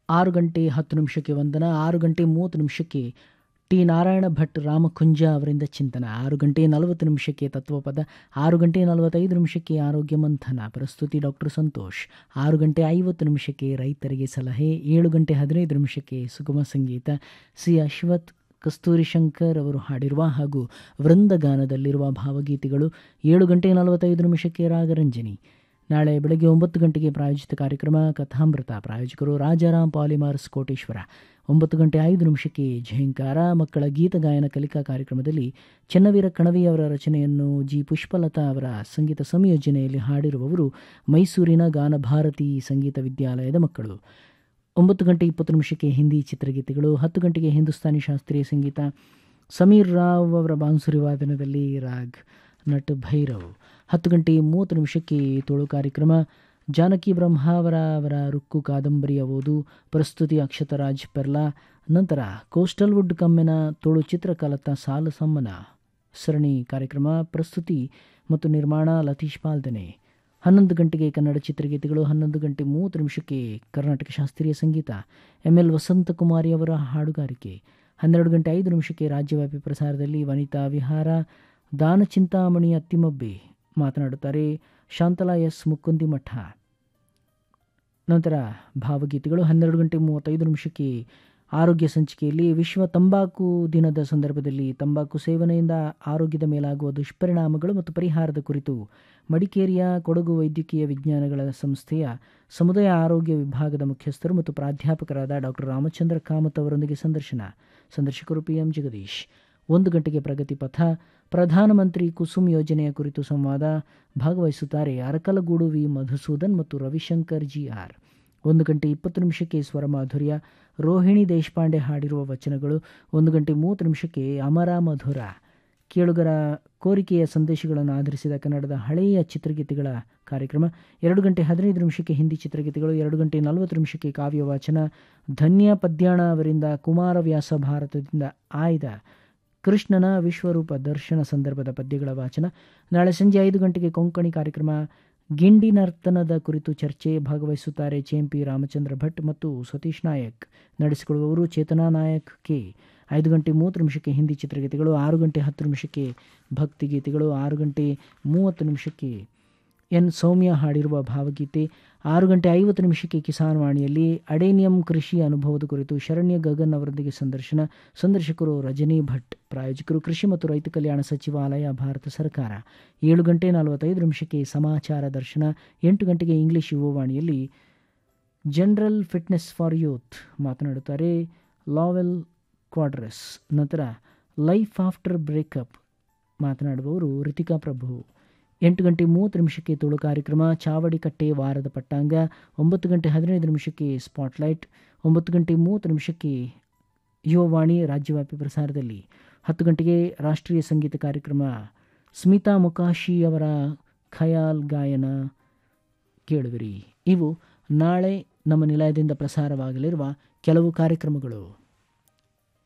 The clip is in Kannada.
ಆರು ಗಂಟೆ ಹತ್ತು ನಿಮಿಷಕ್ಕೆ ವಂದನ ಆರು ಗಂಟೆ ಮೂವತ್ತು ನಿಮಿಷಕ್ಕೆ ಟಿ ನಾರಾಯಣ ಭಟ್ ರಾಮಕುಂಜ ಅವರಿಂದ ಚಿಂತನ ಆರು ಗಂಟೆ ನಲವತ್ತು ನಿಮಿಷಕ್ಕೆ ತತ್ವಪದ ಆರು ಗಂಟೆ ನಲವತ್ತೈದು ನಿಮಿಷಕ್ಕೆ ಆರೋಗ್ಯ ಮಂಥನ ಪ್ರಸ್ತುತಿ ಡಾಕ್ಟರ್ ಸಂತೋಷ್ ಆರು ಗಂಟೆ ಐವತ್ತು ನಿಮಿಷಕ್ಕೆ ರೈತರಿಗೆ ಸಲಹೆ ಏಳು ಗಂಟೆ ಹದಿನೈದು ನಿಮಿಷಕ್ಕೆ ಸುಗಮ ಸಂಗೀತ ಸಿ ಅಶ್ವಥ್ ಕಸ್ತೂರಿ ಶಂಕರ್ ಅವರು ಹಾಡಿರುವ ಹಾಗೂ ವೃಂದಗಾನದಲ್ಲಿರುವ ಭಾವಗೀತೆಗಳು ಏಳು ಗಂಟೆ ನಲವತ್ತೈದು ನಿಮಿಷಕ್ಕೆ ರಾಗರಂಜನಿ ನಾಳೆ ಬೆಳಗ್ಗೆ ಒಂಬತ್ತು ಗಂಟೆಗೆ ಪ್ರಾಯೋಜಿತ ಕಾರ್ಯಕ್ರಮ ಕಥಾಮೃತ ಪ್ರಾಯೋಜಕರು ರಾಜಾರಾಮ್ ಪಾಲಿಮಾರ್ಸ್ ಕೋಟೇಶ್ವರ ಒಂಬತ್ತು ಗಂಟೆ ಐದು ನಿಮಿಷಕ್ಕೆ ಝೇಂಕಾರ ಮಕ್ಕಳ ಗೀತ ಗಾಯನ ಕಲಿಕಾ ಕಾರ್ಯಕ್ರಮದಲ್ಲಿ ಚೆನ್ನವೀರ ಕಣವಿ ಅವರ ರಚನೆಯನ್ನು ಜಿ ಪುಷ್ಪಲತಾ ಅವರ ಸಂಗೀತ ಸಂಯೋಜನೆಯಲ್ಲಿ ಹಾಡಿರುವವರು ಮೈಸೂರಿನ ಗಾನಭಾರತಿ ಸಂಗೀತ ವಿದ್ಯಾಲಯದ ಮಕ್ಕಳು ಒಂಬತ್ತು ಗಂಟೆ ಇಪ್ಪತ್ತು ನಿಮಿಷಕ್ಕೆ ಹಿಂದಿ ಚಿತ್ರಗೀತೆಗಳು ಹತ್ತು ಗಂಟೆಗೆ ಹಿಂದೂಸ್ತಾನಿ ಶಾಸ್ತ್ರೀಯ ಸಂಗೀತ ಸಮೀರ್ ರಾವ್ ಅವರ ಬಾನ್ಸುರಿ ವಾದನದಲ್ಲಿ ರಾಗ್ ನಟ್ ಭೈರವ್ ಹತ್ತು ಗಂಟೆ ಮೂವತ್ತು ನಿಮಿಷಕ್ಕೆ ತೋಳು ಕಾರ್ಯಕ್ರಮ ಜಾನಕಿ ಬ್ರಹ್ಮಾವರ ಅವರ ರುಕ್ಕು ಕಾದಂಬರಿಯ ಓದು ಪ್ರಸ್ತುತಿ ಅಕ್ಷತರಾಜ್ ಪೆರ್ಲಾ ನಂತರ ಕೋಸ್ಟಲ್ ವುಡ್ ಕಮ್ಮೆನ ತೋಳು ಚಿತ್ರಕಲತ ಸಾಲು ಸಮ್ಮನ ಸರಣಿ ಕಾರ್ಯಕ್ರಮ ಪ್ರಸ್ತುತಿ ಮತ್ತು ನಿರ್ಮಾಣ ಲತೀಶ್ ಪಾಲ್ದನೆ ಹನ್ನೊಂದು ಗಂಟೆಗೆ ಕನ್ನಡ ಚಿತ್ರಗೀತೆಗಳು ಹನ್ನೊಂದು ಗಂಟೆ ಮೂವತ್ತು ನಿಮಿಷಕ್ಕೆ ಕರ್ನಾಟಕ ಶಾಸ್ತ್ರೀಯ ಸಂಗೀತ ಎಂ ಎಲ್ ವಸಂತಕುಮಾರಿ ಅವರ ಹಾಡುಗಾರಿಕೆ ಹನ್ನೆರಡು ಗಂಟೆ ಐದು ನಿಮಿಷಕ್ಕೆ ರಾಜ್ಯವ್ಯಾಪಿ ಪ್ರಸಾರದಲ್ಲಿ ವನಿತಾ ವಿಹಾರ ದಾನ ಚಿಂತಾಮಣಿ ಅತ್ತಿಮಬ್ಬೆ ಮಾತನಾಡುತ್ತಾರೆ ಶಾಂತಲಾ ಎಸ್ ಮುಕ್ಕುಂದಿ ಮಠ ನಂತರ ಭಾವಗೀತೆಗಳು ಹನ್ನೆರಡು ಗಂಟೆ ಮೂವತ್ತೈದು ನಿಮಿಷಕ್ಕೆ ಆರೋಗ್ಯ ಸಂಚಿಕೆಯಲ್ಲಿ ವಿಶ್ವ ತಂಬಾಕು ದಿನದ ಸಂದರ್ಭದಲ್ಲಿ ತಂಬಾಕು ಸೇವನೆಯಿಂದ ಆರೋಗ್ಯದ ಮೇಲಾಗುವ ದುಷ್ಪರಿಣಾಮಗಳು ಮತ್ತು ಪರಿಹಾರದ ಕುರಿತು ಮಡಿಕೇರಿಯ ಕೊಡಗು ವೈದ್ಯಕೀಯ ವಿಜ್ಞಾನಗಳ ಸಂಸ್ಥೆಯ ಸಮುದಾಯ ಆರೋಗ್ಯ ವಿಭಾಗದ ಮುಖ್ಯಸ್ಥರು ಮತ್ತು ಪ್ರಾಧ್ಯಾಪಕರಾದ ಡಾಕ್ಟರ್ ರಾಮಚಂದ್ರ ಕಾಮತ್ ಅವರೊಂದಿಗೆ ಸಂದರ್ಶನ ಸಂದರ್ಶಕರು ಪಿಎಂ ಜಗದೀಶ್ ಒಂದು ಗಂಟೆಗೆ ಪ್ರಗತಿ ಪಥ ಪ್ರಧಾನಮಂತ್ರಿ ಕುಸುಮ್ ಯೋಜನೆಯ ಕುರಿತು ಸಂವಾದ ಭಾಗವಹಿಸುತ್ತಾರೆ ಅರಕಲಗೂಡು ವಿ ಮಧುಸೂದನ್ ಮತ್ತು ರವಿಶಂಕರ್ ಜಿ ಆರ್ ಒಂದು ಗಂಟೆ ಇಪ್ಪತ್ತು ನಿಮಿಷಕ್ಕೆ ಸ್ವರಮಾಧುರ್ಯ ರೋಹಿಣಿ ದೇಶಪಾಂಡೆ ಹಾಡಿರುವ ವಚನಗಳು ಒಂದು ಗಂಟೆ ಮೂವತ್ತು ನಿಮಿಷಕ್ಕೆ ಅಮರ ಮಧುರ ಕೇಳುಗರ ಕೋರಿಕೆಯ ಸಂದೇಶಗಳನ್ನು ಆಧರಿಸಿದ ಕನ್ನಡದ ಹಳೆಯ ಚಿತ್ರಗೀತೆಗಳ ಕಾರ್ಯಕ್ರಮ ಎರಡು ಗಂಟೆ ಹದಿನೈದು ನಿಮಿಷಕ್ಕೆ ಹಿಂದಿ ಚಿತ್ರಗೀತೆಗಳು ಎರಡು ಗಂಟೆ ನಲವತ್ತು ನಿಮಿಷಕ್ಕೆ ಕಾವ್ಯ ವಾಚನ ಧನ್ಯ ಪದ್ಯಾಣ ಅವರಿಂದ ಕುಮಾರವ್ಯಾಸ ಭಾರತದಿಂದ ಆಯ್ದ ಕೃಷ್ಣನ ವಿಶ್ವರೂಪ ದರ್ಶನ ಸಂದರ್ಭದ ಪದ್ಯಗಳ ವಾಚನ ನಾಳೆ ಸಂಜೆ ಐದು ಗಂಟೆಗೆ ಕೊಂಕಣಿ ಕಾರ್ಯಕ್ರಮ ಗಿಂಡಿ ನರ್ತನದ ಕುರಿತು ಚರ್ಚೆ ಭಾಗವಹಿಸುತ್ತಾರೆ ಚೇಂಪಿ ರಾಮಚಂದ್ರ ಭಟ್ ಮತ್ತು ಸತೀಶ್ ನಾಯಕ್ ನಡೆಸಿಕೊಳ್ಳುವವರು ಚೇತನಾ ನಾಯಕ್ ಕೆ ಐದು ಗಂಟೆ ಮೂವತ್ತು ನಿಮಿಷಕ್ಕೆ ಹಿಂದಿ ಚಿತ್ರಗೀತೆಗಳು ಆರು ಗಂಟೆ ಹತ್ತು ನಿಮಿಷಕ್ಕೆ ಭಕ್ತಿಗೀತೆಗಳು ಆರು ಗಂಟೆ ಮೂವತ್ತು ನಿಮಿಷಕ್ಕೆ ಎನ್ ಸೌಮ್ಯ ಹಾಡಿರುವ ಭಾವಗೀತೆ ಆರು ಗಂಟೆ ಐವತ್ತು ನಿಮಿಷಕ್ಕೆ ಕಿಸಾನ್ ವಾಣಿಯಲ್ಲಿ ಅಡೇನಿಯಂ ಕೃಷಿ ಅನುಭವದ ಕುರಿತು ಶರಣ್ಯ ಗಗನ್ ಅವರೊಂದಿಗೆ ಸಂದರ್ಶನ ಸಂದರ್ಶಕರು ರಜನಿ ಭಟ್ ಪ್ರಾಯೋಜಕರು ಕೃಷಿ ಮತ್ತು ರೈತ ಕಲ್ಯಾಣ ಸಚಿವಾಲಯ ಭಾರತ ಸರ್ಕಾರ ಏಳು ಗಂಟೆ ನಲವತ್ತೈದು ನಿಮಿಷಕ್ಕೆ ಸಮಾಚಾರ ದರ್ಶನ ಎಂಟು ಗಂಟೆಗೆ ಇಂಗ್ಲಿಷ್ ಯುವವಾಣಿಯಲ್ಲಿ ಜನರಲ್ ಫಿಟ್ನೆಸ್ ಫಾರ್ ಯೂತ್ ಮಾತನಾಡುತ್ತಾರೆ ಲಾವೆಲ್ ಕ್ವಾಡ್ರಸ್ ನಂತರ ಲೈಫ್ ಆಫ್ಟರ್ ಬ್ರೇಕಪ್ ಮಾತನಾಡುವವರು ರಿತಿಕಾ ಪ್ರಭು ಎಂಟು ಗಂಟೆ ಮೂವತ್ತು ನಿಮಿಷಕ್ಕೆ ತುಳು ಕಾರ್ಯಕ್ರಮ ಚಾವಡಿ ಕಟ್ಟೆ ವಾರದ ಪಟ್ಟಾಂಗ ಒಂಬತ್ತು ಗಂಟೆ ಹದಿನೈದು ನಿಮಿಷಕ್ಕೆ ಸ್ಪಾಟ್ಲೈಟ್ ಒಂಬತ್ತು ಗಂಟೆ ಮೂವತ್ತು ನಿಮಿಷಕ್ಕೆ ಯುವವಾಣಿ ರಾಜ್ಯವ್ಯಾಪಿ ಪ್ರಸಾರದಲ್ಲಿ ಹತ್ತು ಗಂಟೆಗೆ ರಾಷ್ಟ್ರೀಯ ಸಂಗೀತ ಕಾರ್ಯಕ್ರಮ ಸ್ಮಿತಾ ಮುಕಾಶಿ ಅವರ ಖಯಾಲ್ ಗಾಯನ ಕೇಳುವಿರಿ ಇವು ನಾಳೆ ನಮ್ಮ ನಿಲಯದಿಂದ ಪ್ರಸಾರವಾಗಲಿರುವ ಕೆಲವು ಕಾರ್ಯಕ್ರಮಗಳು